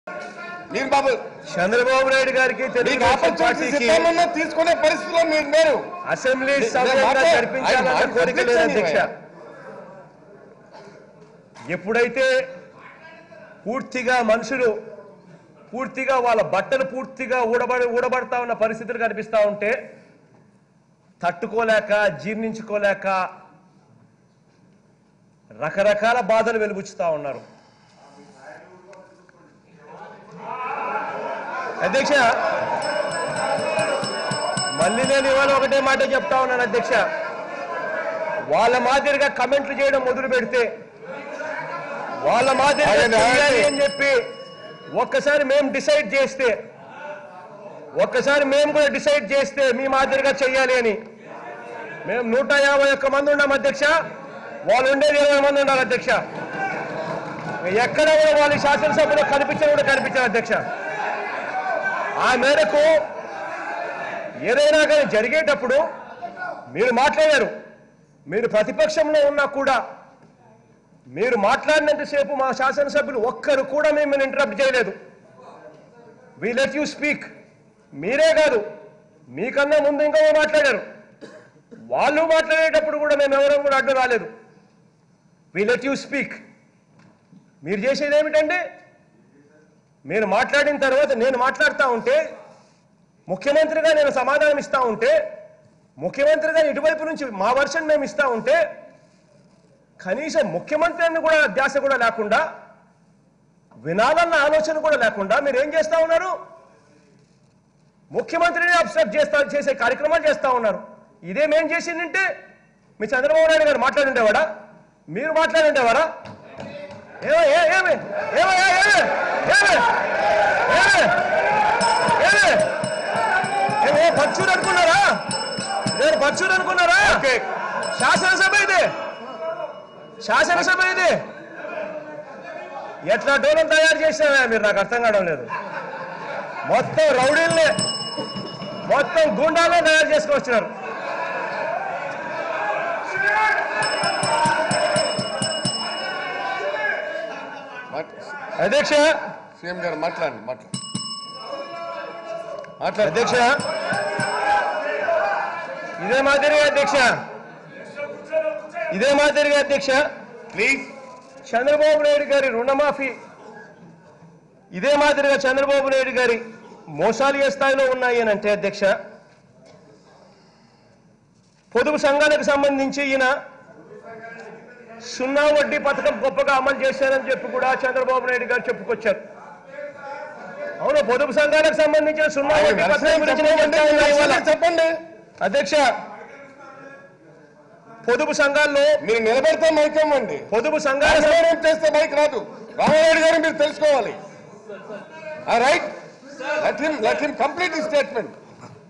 మీరు బాబు చంద్రబాబు నాయుడు గారికి మీకు తెలుగుదేశం ఆపర్చునిటీస్ పార్టీకి ఇస్తామన్నా తీసుకునే పరిస్థితిలో మీరు లేరు అసెంబ్లీ నేను సభ్యంగా మాట్లాడ- జరిపించాలన్న ఆయన కోరిక లేదు మాట్లాడించండి అధ్యక్ష ఆయన. ఎప్పుడైతే పూర్తిగా మనుషులు పూర్తిగా వాళ్ళ బట్టలు పూర్తిగా ఊడబడి ఊడబడతా ఉన్న పరిస్థితులు కనిపిస్తా ఉంటే తట్టుకోలేక జీర్ణించుకోలేక రకరకాల బాధలు వెలుగుచ్చుతా ఉన్నారు అధ్యక్ష మళ్ళీ నేను ఇవాళ ఒకటే మాట చెప్తా ఉన్నాను అధ్యక్ష వాళ్ళ మాదిరిగా కమెంట్లు చేయడం మొదలు పెడితే వాళ్ళ మాదిరిగా ఆయన చేయాలి అని చెప్పి ఒక్కసారి మేము డిసైడ్ చేస్తే ఒక్కసారి మేము కూడా డిసైడ్ చేస్తే మీ మాదిరిగా చెయ్యాలి అని మేము నూట యాభై ఒక్క మంది ఉన్నాం అధ్యక్ష వాళ్ళు ఉండేది ఇరవై మంది ఉండాలి అధ్యక్ష ఎక్కడ కూడా వాళ్ళ శాసనసభలో కనిపించడం కూడా కనిపించారు అధ్యక్ష ఆ మేరకు ఏదైనా కానీ జరిగేటప్పుడు మీరు మాట్లాడారు మీరు ప్రతిపక్షంలో ఉన్నా కూడా మీరు మాట్లాడినంతసేపు మా శాసనసభ్యులు ఒక్కరు కూడా మిమ్మల్ని ఇంటరప్ట్ చేయలేదు వి లెట్ యూ స్పీక్ మీరే కాదు మీకన్నా ముందు ఇంకా మాట్లాడారు వాళ్ళు మాట్లాడేటప్పుడు కూడా మేము ఎవరం కూడా అడ్డు రాలేదు వి లెట్ యూ స్పీక్ మీరు చేసేది ఏమిటండి మీరు మాట్లాడిన తర్వాత నేను మాట్లాడుతూ ఉంటే ముఖ్యమంత్రిగా నేను సమాధానం ఇస్తా ఉంటే ముఖ్యమంత్రిగా ఇటువైపు నుంచి మా వర్షన్ మేము ఇస్తా ఉంటే కనీసం ముఖ్యమంత్రి అని కూడా ధ్యాస కూడా లేకుండా వినాలన్న ఆలోచన కూడా లేకుండా మీరు ఏం చేస్తా ఉన్నారు ముఖ్యమంత్రిని అబ్స్ట్రక్ట్ చేస్తా చేసే కార్యక్రమాలు చేస్తా ఉన్నారు ఇదేమేం చేసిందంటే మీ చంద్రబాబు నాయుడు గారు మాట్లాడుండేవాడా మీరు మాట్లాడుండేవారా ఏమో ఏ- ఏమి ఏమో ఏ- ఏమి ఏమి ఏమి ఏమి ఏమి పచ్చూరు అనుకున్నారా నేను పచ్చూరు అనుకున్నారా శాసనసభ ఇది శాసనసభ ఇది ఎట్లా డోలం తయారు చేసినావా మీరు నాకు అర్థం కావడం లేదు మొత్తం రౌడీల్ని మొత్తం గుండాలే తయారు చేసుకొచ్చినారు అధ్యక్ష సీఎం గారు మాట్లాడండి మాట్లాడండి మాట్లాడండి అధ్యక్ష ఇదే మాదిరిగా అధ్యక్ష ఇదే మాదిరిగా అధ్యక్ష ప్లీజ్ చంద్రబాబు నాయుడు గారి రుణమాఫీ ఇదే మాదిరిగా చంద్రబాబు నాయుడు గారి మోసాలు ఏ స్థాయిలో ఉన్నాయి అని అంటే అధ్యక్ష పొదుపు సంఘాలకు సంబంధించి ఈయన సున్నా వడ్డీ పథకం గొప్పగా అమలు చేశారని చెప్పి కూడా చంద్రబాబు నాయుడు గారు చెప్పుకొచ్చారు అవును పొదుపు సంఘాలకు సంబంధించిన సున్నా వడ్డీ పథకం గురించి నేను చెప్తా ఉన్నా ఇవాళ. చెప్పండి అధ్యక్ష పొదుపు సంఘాల్లో మీరు నిలబెడితే మైక్ ఇవ్వండి పొదుపు సంఘాల రాజకీయం చేస్తే మైక్ రాదు రామారెడ్డి గారు మీరు తెలుసుకోవాలి right let him let him complete ఈ స్టేట్మెంట్